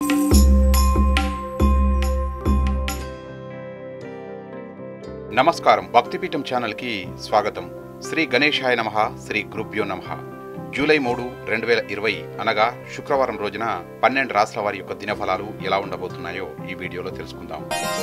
నమస్కారం భక్తిపీఠం ఛానల్కి స్వాగతం శ్రీ గణేశాయ నమ శ్రీ గురుభ్యో నమ జూలై మూడు రెండు వేల ఇరవై అనగా శుక్రవారం రోజున పన్నెండు రాష్ట్రాల వారి యొక్క దినఫలాలు ఎలా ఉండబోతున్నాయో ఈ వీడియోలో తెలుసుకుందాం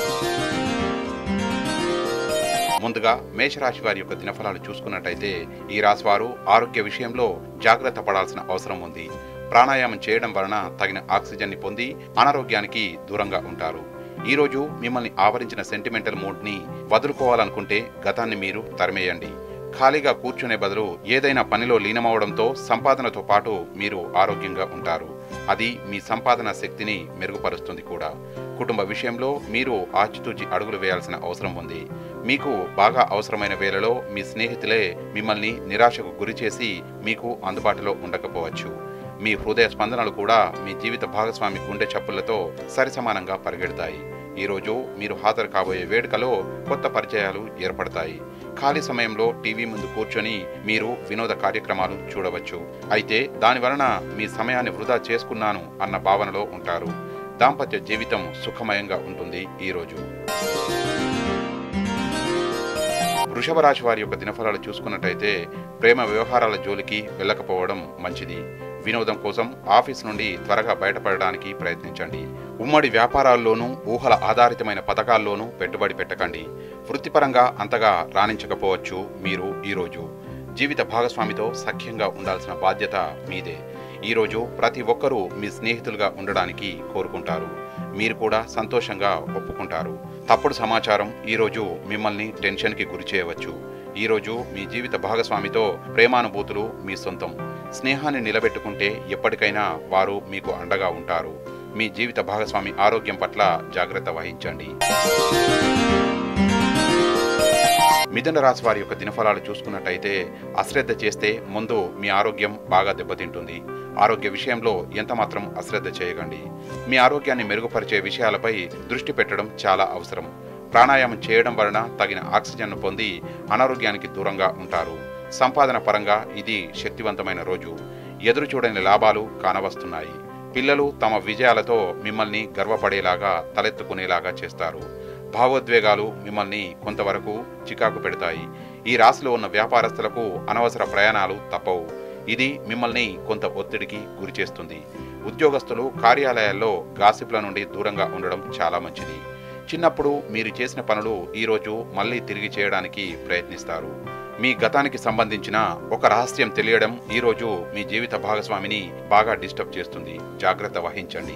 ముందుగా మేషరాశి వారి యొక్క దినఫలాలు చూసుకున్నట్టయితే ఈ రాశి వారు ఆరోగ్య విషయంలో జాగ్రత్త పడాల్సిన అవసరం ఉంది ప్రాణాయామం చేయడం వలన తగిన ఆక్సిజన్ని పొంది అనారోగ్యానికి దూరంగా ఉంటారు ఈ రోజు మిమ్మల్ని ఆవరించిన సెంటిమెంటల్ మూడ్ని వదులుకోవాలనుకుంటే గతాన్ని మీరు తరిమేయండి ఖాళీగా కూర్చునే బదులు ఏదైనా పనిలో లీనమవడంతో సంపాదనతో పాటు మీరు ఆరోగ్యంగా ఉంటారు అది మీ సంపాదన శక్తిని మెరుగుపరుస్తుంది కూడా కుటుంబ విషయంలో మీరు ఆచితూచి అడుగులు వేయాల్సిన అవసరం ఉంది మీకు బాగా అవసరమైన వేళలో మీ స్నేహితులే మిమ్మల్ని నిరాశకు గురి చేసి మీకు అందుబాటులో ఉండకపోవచ్చు మీ హృదయ స్పందనలు కూడా మీ జీవిత భాగస్వామి గుండె చప్పులతో సరిసమానంగా పరిగెడతాయి ఈరోజు మీరు హాజరు కాబోయే వేడుకలో కొత్త పరిచయాలు ఏర్పడతాయి ఖాళీ సమయంలో టీవీ ముందు కూర్చొని మీరు వినోద కార్యక్రమాలు చూడవచ్చు అయితే దాని వలన మీ సమయాన్ని వృధా చేసుకున్నాను అన్న భావనలో ఉంటారు దాంపత్య జీవితం సుఖమయంగా ఉంటుంది ఈరోజు వృషభ రాశి వారి యొక్క దినఫలాలు చూసుకున్నట్టయితే ప్రేమ వ్యవహారాల జోలికి వెళ్ళకపోవడం మంచిది వినోదం కోసం ఆఫీస్ నుండి త్వరగా బయటపడడానికి ప్రయత్నించండి ఉమ్మడి వ్యాపారాల్లోనూ ఊహల ఆధారితమైన పథకాల్లోనూ పెట్టుబడి పెట్టకండి వృత్తిపరంగా అంతగా రాణించకపోవచ్చు మీరు ఈరోజు జీవిత భాగస్వామితో సఖ్యంగా ఉండాల్సిన బాధ్యత మీదే ఈరోజు ప్రతి ఒక్కరూ మీ స్నేహితులుగా ఉండడానికి కోరుకుంటారు మీరు కూడా సంతోషంగా ఒప్పుకుంటారు తప్పుడు సమాచారం ఈరోజు మిమ్మల్ని టెన్షన్కి గురి చేయవచ్చు ఈరోజు మీ జీవిత భాగస్వామితో ప్రేమానుభూతులు మీ సొంతం స్నేహాన్ని నిలబెట్టుకుంటే ఎప్పటికైనా వారు మీకు అండగా ఉంటారు మీ జీవిత భాగస్వామి ఆరోగ్యం పట్ల జాగ్రత్త వహించండి మిథున రాశి వారి యొక్క దినఫలాలు చూసుకున్నట్టయితే అశ్రద్ధ చేస్తే ముందు మీ ఆరోగ్యం బాగా దెబ్బతింటుంది ఆరోగ్య విషయంలో ఎంతమాత్రం అశ్రద్ధ చేయకండి మీ ఆరోగ్యాన్ని మెరుగుపరిచే విషయాలపై దృష్టి పెట్టడం చాలా అవసరం ప్రాణాయామం చేయడం వలన తగిన ఆక్సిజన్ను పొంది అనారోగ్యానికి దూరంగా ఉంటారు సంపాదన పరంగా ఇది శక్తివంతమైన రోజు ఎదురు చూడని లాభాలు కానవస్తున్నాయి పిల్లలు తమ విజయాలతో మిమ్మల్ని గర్వపడేలాగా తలెత్తుకునేలాగా చేస్తారు భావోద్వేగాలు మిమ్మల్ని కొంతవరకు చికాకు పెడతాయి ఈ రాశిలో ఉన్న వ్యాపారస్తులకు అనవసర ప్రయాణాలు తప్పవు ఇది మిమ్మల్ని కొంత ఒత్తిడికి గురి చేస్తుంది ఉద్యోగస్తులు కార్యాలయాల్లో గాసిప్ల నుండి దూరంగా ఉండడం చాలా మంచిది చిన్నప్పుడు మీరు చేసిన పనులు ఈరోజు మళ్ళీ తిరిగి చేయడానికి ప్రయత్నిస్తారు మీ గతానికి సంబంధించిన ఒక రహస్యం తెలియడం ఈరోజు మీ జీవిత భాగస్వామిని బాగా డిస్టర్బ్ చేస్తుంది జాగ్రత్త వహించండి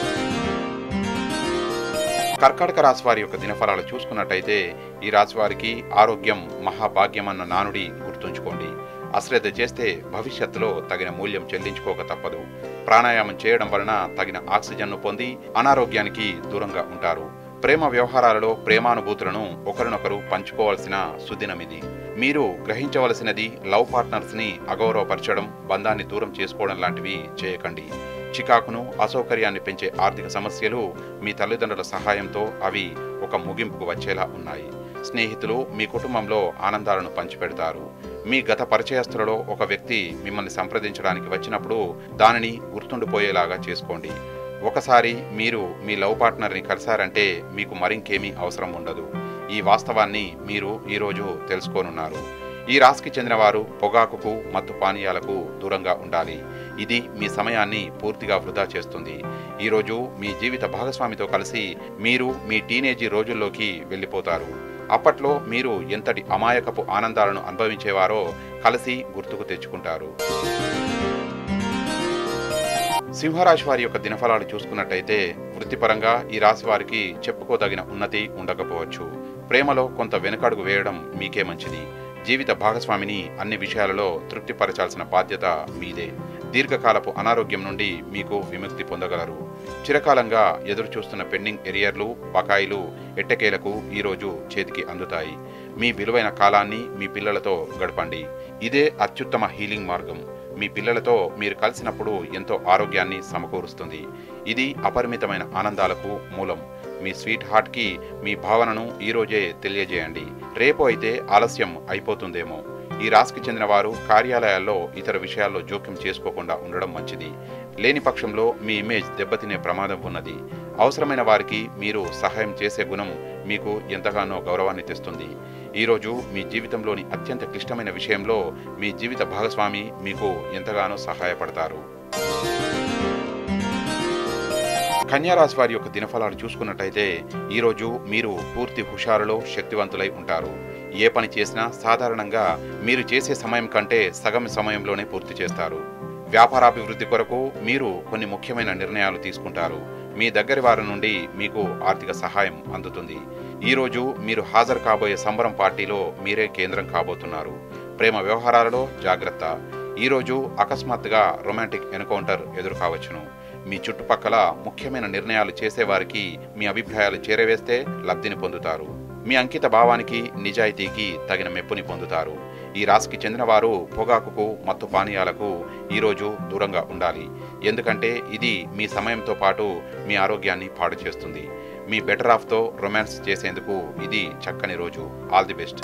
కర్కాటక రాశి వారి యొక్క దినఫలాలు చూసుకున్నట్టయితే ఈ రాశి వారికి ఆరోగ్యం మహాభాగ్యం అన్న నానుడి గుర్తుంచుకోండి అశ్రద్ధ చేస్తే భవిష్యత్తులో తగిన మూల్యం చెల్లించుకోక తప్పదు ప్రాణాయామం చేయడం వలన తగిన ఆక్సిజన్ను పొంది అనారోగ్యానికి దూరంగా ఉంటారు ప్రేమ వ్యవహారాలలో ప్రేమానుభూతులను ఒకరినొకరు పంచుకోవాల్సిన సుదినమిది మీరు గ్రహించవలసినది లవ్ పార్ట్నర్స్ ని అగౌరవపరచడం బంధాన్ని దూరం చేసుకోవడం లాంటివి చేయకండి చికాకును అసౌకర్యాన్ని పెంచే ఆర్థిక సమస్యలు మీ తల్లిదండ్రుల సహాయంతో అవి ఒక ముగింపుకు వచ్చేలా ఉన్నాయి స్నేహితులు మీ కుటుంబంలో ఆనందాలను పంచిపెడతారు మీ గత పరిచయస్తులలో ఒక వ్యక్తి మిమ్మల్ని సంప్రదించడానికి వచ్చినప్పుడు దానిని గుర్తుండిపోయేలాగా చేసుకోండి ఒకసారి మీరు మీ లవ్ పార్ట్నర్ని కలిశారంటే మీకు మరింకేమీ అవసరం ఉండదు ఈ వాస్తవాన్ని మీరు ఈరోజు తెలుసుకోనున్నారు ఈ రాశికి చెందిన వారు పొగాకుకు మత్తు పానీయాలకు దూరంగా ఉండాలి ఇది మీ సమయాన్ని పూర్తిగా వృధా చేస్తుంది ఈరోజు మీ జీవిత భాగస్వామితో కలిసి మీరు మీ టీనేజీ రోజుల్లోకి వెళ్ళిపోతారు అప్పట్లో మీరు ఎంతటి అమాయకపు ఆనందాలను అనుభవించేవారో కలిసి గుర్తుకు తెచ్చుకుంటారు సింహరాశి వారి యొక్క దినఫలాలు చూసుకున్నట్టయితే వృత్తిపరంగా ఈ రాశి వారికి చెప్పుకోదగిన ఉన్నతి ఉండకపోవచ్చు ప్రేమలో కొంత వెనుకడుగు వేయడం మీకే మంచిది జీవిత భాగస్వామిని అన్ని విషయాలలో తృప్తిపరచాల్సిన బాధ్యత మీదే దీర్ఘకాలపు అనారోగ్యం నుండి మీకు విముక్తి పొందగలరు చిరకాలంగా ఎదురు చూస్తున్న పెండింగ్ ఎరియర్లు బకాయిలు ఎట్టకేలకు ఈరోజు చేతికి అందుతాయి మీ విలువైన కాలాన్ని మీ పిల్లలతో గడపండి ఇదే అత్యుత్తమ హీలింగ్ మార్గం మీ పిల్లలతో మీరు కలిసినప్పుడు ఎంతో ఆరోగ్యాన్ని సమకూరుస్తుంది ఇది అపరిమితమైన ఆనందాలకు మూలం మీ స్వీట్ హార్ట్కి మీ భావనను ఈరోజే తెలియజేయండి రేపు అయితే ఆలస్యం అయిపోతుందేమో ఈ రాశికి చెందిన వారు కార్యాలయాల్లో ఇతర విషయాల్లో జోక్యం చేసుకోకుండా ఉండడం మంచిది లేని పక్షంలో మీ ఇమేజ్ దెబ్బతినే ప్రమాదం ఉన్నది అవసరమైన వారికి మీరు సహాయం చేసే గుణం మీకు ఎంతగానో గౌరవాన్ని తెస్తుంది ఈరోజు మీ జీవితంలోని అత్యంత క్లిష్టమైన విషయంలో మీ జీవిత భాగస్వామి మీకు ఎంతగానో సహాయపడతారు కన్యారాశి వారి యొక్క దినఫలాలు చూసుకున్నట్టయితే ఈరోజు మీరు పూర్తి హుషారులో శక్తివంతులై ఉంటారు ఏ పని చేసినా సాధారణంగా మీరు చేసే సమయం కంటే సగం సమయంలోనే పూర్తి చేస్తారు వ్యాపారాభివృద్ధి కొరకు మీరు కొన్ని ముఖ్యమైన నిర్ణయాలు తీసుకుంటారు మీ దగ్గరి వారి నుండి మీకు ఆర్థిక సహాయం అందుతుంది ఈరోజు మీరు హాజరు కాబోయే సంబరం పార్టీలో మీరే కేంద్రం కాబోతున్నారు ప్రేమ వ్యవహారాలలో జాగ్రత్త ఈరోజు అకస్మాత్తుగా రొమాంటిక్ ఎన్కౌంటర్ ఎదురు కావచ్చును మీ చుట్టుపక్కల ముఖ్యమైన నిర్ణయాలు చేసేవారికి మీ అభిప్రాయాలు చేరవేస్తే లబ్ధిని పొందుతారు మీ అంకిత భావానికి నిజాయితీకి తగిన మెప్పుని పొందుతారు ఈ రాశికి చెందిన వారు పొగాకుకు మత్తు పానీయాలకు ఈరోజు దూరంగా ఉండాలి ఎందుకంటే ఇది మీ సమయంతో పాటు మీ ఆరోగ్యాన్ని పాడు చేస్తుంది మీ బెటర్ ఆఫ్తో రొమాన్స్ చేసేందుకు ఇది చక్కని రోజు ఆల్ ది బెస్ట్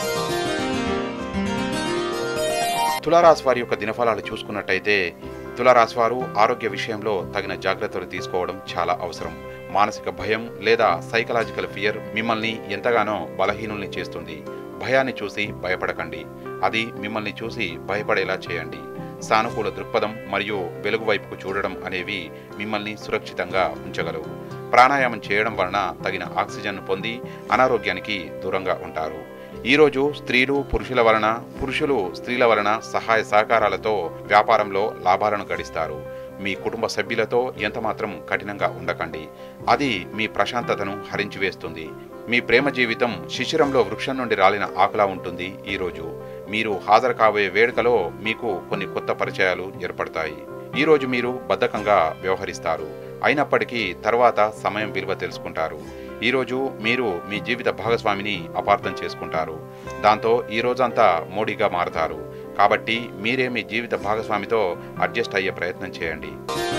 తులారాశి వారి యొక్క దినఫలాలు చూసుకున్నట్టయితే తులారాశి వారు ఆరోగ్య విషయంలో తగిన జాగ్రత్తలు తీసుకోవడం చాలా అవసరం మానసిక భయం లేదా సైకలాజికల్ ఫియర్ మిమ్మల్ని ఎంతగానో బలహీనుల్ని చేస్తుంది భయాన్ని చూసి భయపడకండి అది మిమ్మల్ని చూసి భయపడేలా చేయండి సానుకూల దృక్పథం మరియు వెలుగు వైపుకు చూడడం అనేవి మిమ్మల్ని సురక్షితంగా ఉంచగలవు ప్రాణాయామం చేయడం వలన తగిన ఆక్సిజన్ పొంది అనారోగ్యానికి దూరంగా ఉంటారు ఈరోజు స్త్రీలు పురుషుల వలన పురుషులు స్త్రీల వలన సహాయ సహకారాలతో వ్యాపారంలో లాభాలను గడిస్తారు మీ కుటుంబ సభ్యులతో ఎంతమాత్రం కఠినంగా ఉండకండి అది మీ ప్రశాంతతను హరించివేస్తుంది మీ ప్రేమ జీవితం శిశిరంలో వృక్షం నుండి రాలిన ఆకులా ఉంటుంది ఈరోజు మీరు హాజరు కాబోయే వేడుకలో మీకు కొన్ని కొత్త పరిచయాలు ఏర్పడతాయి ఈరోజు మీరు బద్ధకంగా వ్యవహరిస్తారు అయినప్పటికీ తర్వాత సమయం విలువ తెలుసుకుంటారు ఈరోజు మీరు మీ జీవిత భాగస్వామిని అపార్థం చేసుకుంటారు దాంతో ఈ రోజంతా మోడీగా మారతారు కాబట్టి మీరే మీ జీవిత భాగస్వామితో అడ్జస్ట్ అయ్యే ప్రయత్నం చేయండి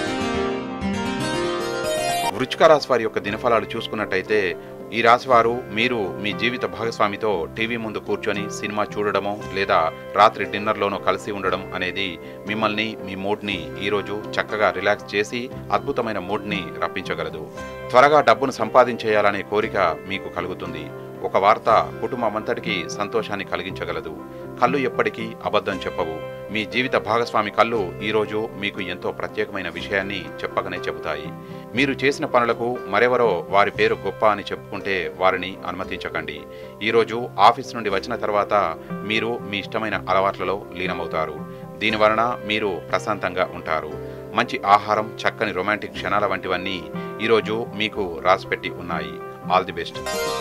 వృచ్చిక రాశి వారి యొక్క దినఫలాలు చూసుకున్నట్టయితే ఈ రాశివారు మీరు మీ జీవిత భాగస్వామితో టీవీ ముందు కూర్చొని సినిమా చూడడమో లేదా రాత్రి డిన్నర్లోనో కలిసి ఉండడం అనేది మిమ్మల్ని మీ మూడ్ని ఈరోజు చక్కగా రిలాక్స్ చేసి అద్భుతమైన మూడ్ని రప్పించగలదు త్వరగా డబ్బును సంపాదించేయాలనే కోరిక మీకు కలుగుతుంది ఒక వార్త కుటుంబమంతటికి సంతోషాన్ని కలిగించగలదు కళ్ళు ఎప్పటికీ అబద్ధం చెప్పవు మీ జీవిత భాగస్వామి కళ్ళు ఈరోజు మీకు ఎంతో ప్రత్యేకమైన విషయాన్ని చెప్పకనే చెబుతాయి మీరు చేసిన పనులకు మరెవరో వారి పేరు గొప్ప అని చెప్పుకుంటే వారిని అనుమతించకండి ఈరోజు ఆఫీస్ నుండి వచ్చిన తర్వాత మీరు మీ ఇష్టమైన అలవాట్లలో లీనమవుతారు దీని వలన మీరు ప్రశాంతంగా ఉంటారు మంచి ఆహారం చక్కని రొమాంటిక్ క్షణాల వంటివన్నీ ఈరోజు మీకు రాసిపెట్టి ఉన్నాయి ఆల్ ది బెస్ట్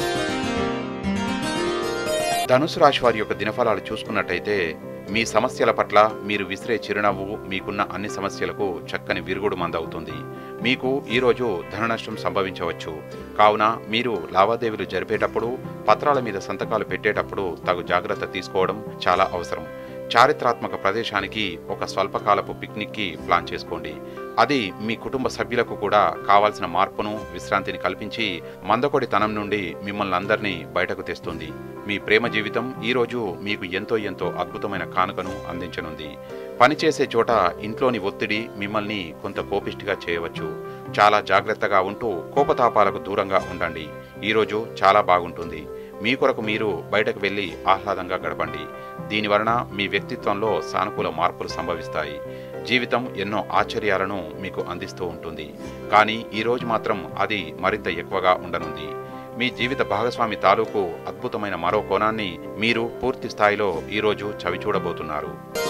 ధనుసు రాశి వారి యొక్క దినఫలాలు చూసుకున్నట్టయితే మీ సమస్యల పట్ల మీరు విసిరే చిరునవ్వు మీకున్న అన్ని సమస్యలకు చక్కని విరుగుడు మందవుతుంది మీకు ఈరోజు ధన నష్టం సంభవించవచ్చు కావున మీరు లావాదేవీలు జరిపేటప్పుడు పత్రాల మీద సంతకాలు పెట్టేటప్పుడు తగు జాగ్రత్త తీసుకోవడం చాలా అవసరం చారిత్రాత్మక ప్రదేశానికి ఒక స్వల్పకాలపు పిక్నిక్కి ప్లాన్ చేసుకోండి అది మీ కుటుంబ సభ్యులకు కూడా కావాల్సిన మార్పును విశ్రాంతిని కల్పించి మందకొడితనం నుండి మిమ్మల్ని అందరినీ బయటకు తెస్తుంది మీ ప్రేమ జీవితం ఈరోజు మీకు ఎంతో ఎంతో అద్భుతమైన కానుకను అందించనుంది పనిచేసే చోట ఇంట్లోని ఒత్తిడి మిమ్మల్ని కొంత కోపిష్టిగా చేయవచ్చు చాలా జాగ్రత్తగా ఉంటూ కోపతాపాలకు దూరంగా ఉండండి ఈరోజు చాలా బాగుంటుంది మీ కొరకు మీరు బయటకు వెళ్ళి ఆహ్లాదంగా గడపండి దీని వలన మీ వ్యక్తిత్వంలో సానుకూల మార్పులు సంభవిస్తాయి జీవితం ఎన్నో ఆశ్చర్యాలను మీకు అందిస్తూ ఉంటుంది కానీ ఈ రోజు మాత్రం అది మరింత ఎక్కువగా ఉండనుంది మీ జీవిత భాగస్వామి తాలూకు అద్భుతమైన మరో కోణాన్ని మీరు పూర్తి స్థాయిలో ఈరోజు చవిచూడబోతున్నారు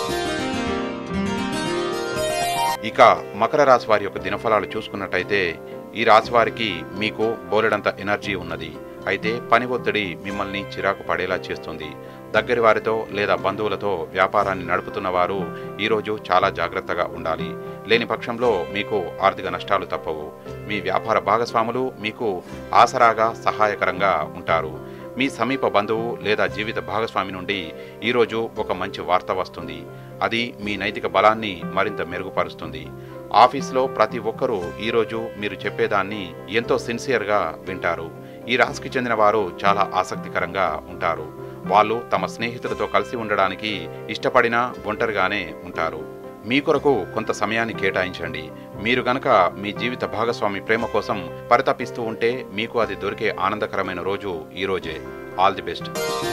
ఇక మకర రాశి వారి యొక్క దినఫలాలు చూసుకున్నట్టయితే ఈ రాశి వారికి మీకు బోలెడంత ఎనర్జీ ఉన్నది అయితే పని ఒత్తిడి మిమ్మల్ని చిరాకు పడేలా చేస్తుంది దగ్గరి వారితో లేదా బంధువులతో వ్యాపారాన్ని నడుపుతున్న వారు ఈరోజు చాలా జాగ్రత్తగా ఉండాలి లేని పక్షంలో మీకు ఆర్థిక నష్టాలు తప్పవు మీ వ్యాపార భాగస్వాములు మీకు ఆసరాగా సహాయకరంగా ఉంటారు మీ సమీప బంధువు లేదా జీవిత భాగస్వామి నుండి ఈరోజు ఒక మంచి వార్త వస్తుంది అది మీ నైతిక బలాన్ని మరింత మెరుగుపరుస్తుంది ఆఫీస్లో ప్రతి ఒక్కరూ ఈరోజు మీరు చెప్పేదాన్ని ఎంతో సిన్సియర్గా వింటారు ఈ రాశికి చెందిన వారు చాలా ఆసక్తికరంగా ఉంటారు వాళ్ళు తమ స్నేహితులతో కలిసి ఉండడానికి ఇష్టపడినా ఒంటరిగానే ఉంటారు మీ కొరకు కొంత సమయాన్ని కేటాయించండి మీరు గనక మీ జీవిత భాగస్వామి ప్రేమ కోసం పరితపిస్తూ ఉంటే మీకు అది దొరికే ఆనందకరమైన రోజు ఈ రోజే ఆల్ ది బెస్ట్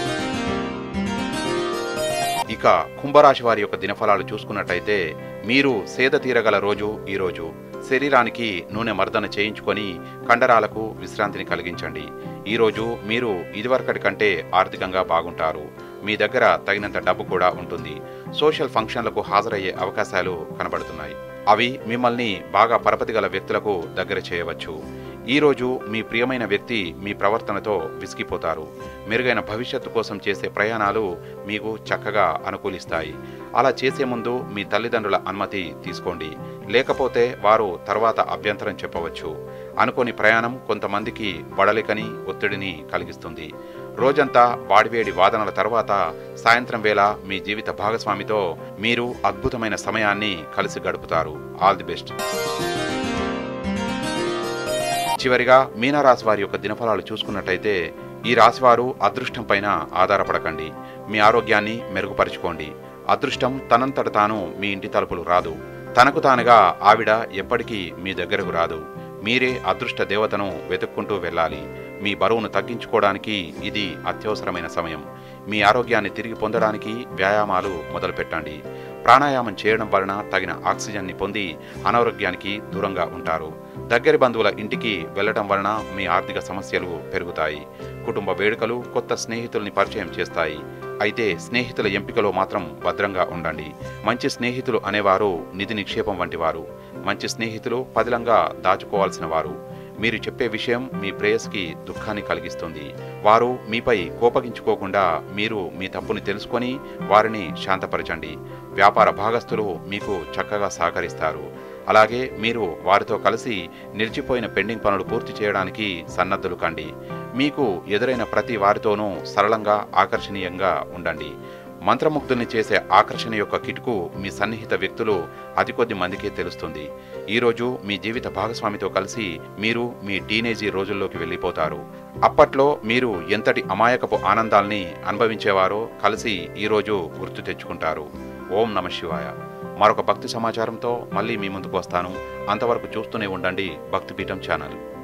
ఇక కుంభరాశి వారి యొక్క దినఫలాలు చూసుకున్నట్టయితే మీరు సేద తీరగల రోజు ఈ రోజు శరీరానికి నూనె మర్దన చేయించుకొని కండరాలకు విశ్రాంతిని కలిగించండి ఈ రోజు మీరు ఇదివరకటి కంటే ఆర్థికంగా బాగుంటారు మీ దగ్గర తగినంత డబ్బు కూడా ఉంటుంది సోషల్ ఫంక్షన్లకు హాజరయ్యే అవకాశాలు కనబడుతున్నాయి అవి మిమ్మల్ని బాగా పరపతి గల వ్యక్తులకు దగ్గర చేయవచ్చు ఈ రోజు మీ ప్రియమైన వ్యక్తి మీ ప్రవర్తనతో విసిగిపోతారు మెరుగైన భవిష్యత్తు కోసం చేసే ప్రయాణాలు మీకు చక్కగా అనుకూలిస్తాయి అలా చేసే ముందు మీ తల్లిదండ్రుల అనుమతి తీసుకోండి లేకపోతే వారు తర్వాత అభ్యంతరం చెప్పవచ్చు అనుకోని ప్రయాణం కొంతమందికి బడలికని ఒత్తిడిని కలిగిస్తుంది రోజంతా వాడివేడి వాదనల తర్వాత సాయంత్రం వేళ మీ జీవిత భాగస్వామితో మీరు అద్భుతమైన సమయాన్ని కలిసి గడుపుతారు ఆల్ ది బెస్ట్ చివరిగా మీనరాశి వారి యొక్క దినఫలాలు చూసుకున్నట్టయితే ఈ రాశివారు అదృష్టం పైన ఆధారపడకండి మీ ఆరోగ్యాన్ని మెరుగుపరుచుకోండి అదృష్టం తనంతట తాను మీ ఇంటి తలుపులు రాదు తనకు తానుగా ఆవిడ ఎప్పటికీ మీ దగ్గరకు రాదు మీరే అదృష్ట దేవతను వెతుక్కుంటూ వెళ్ళాలి మీ బరువును తగ్గించుకోవడానికి ఇది అత్యవసరమైన సమయం మీ ఆరోగ్యాన్ని తిరిగి పొందడానికి వ్యాయామాలు మొదలుపెట్టండి ప్రాణాయామం చేయడం వలన తగిన ఆక్సిజన్ని పొంది అనారోగ్యానికి దూరంగా ఉంటారు దగ్గరి బంధువుల ఇంటికి వెళ్లడం వలన మీ ఆర్థిక సమస్యలు పెరుగుతాయి కుటుంబ వేడుకలు కొత్త స్నేహితుల్ని పరిచయం చేస్తాయి అయితే స్నేహితుల ఎంపికలో మాత్రం భద్రంగా ఉండండి మంచి స్నేహితులు అనేవారు నిధి నిక్షేపం వంటి వారు మంచి స్నేహితులు పదిలంగా దాచుకోవాల్సిన వారు మీరు చెప్పే విషయం మీ ప్రేయస్కి దుఃఖాన్ని కలిగిస్తుంది వారు మీపై కోపగించుకోకుండా మీరు మీ తప్పుని తెలుసుకొని వారిని శాంతపరచండి వ్యాపార భాగస్తులు మీకు చక్కగా సహకరిస్తారు అలాగే మీరు వారితో కలిసి నిలిచిపోయిన పెండింగ్ పనులు పూర్తి చేయడానికి సన్నద్ధులు కండి మీకు ఎదురైన ప్రతి వారితోనూ సరళంగా ఆకర్షణీయంగా ఉండండి మంత్రముగ్ధుల్ని చేసే ఆకర్షణ యొక్క కిటుకు మీ సన్నిహిత వ్యక్తులు అతి కొద్ది మందికే తెలుస్తుంది ఈరోజు మీ జీవిత భాగస్వామితో కలిసి మీరు మీ టీనేజీ రోజుల్లోకి వెళ్ళిపోతారు అప్పట్లో మీరు ఎంతటి అమాయకపు ఆనందాల్ని అనుభవించేవారో కలిసి ఈరోజు గుర్తు తెచ్చుకుంటారు ఓం నమ శివాయ మరొక భక్తి సమాచారంతో మళ్ళీ మీ ముందుకు వస్తాను అంతవరకు చూస్తూనే ఉండండి భక్తిపీఠం ఛానల్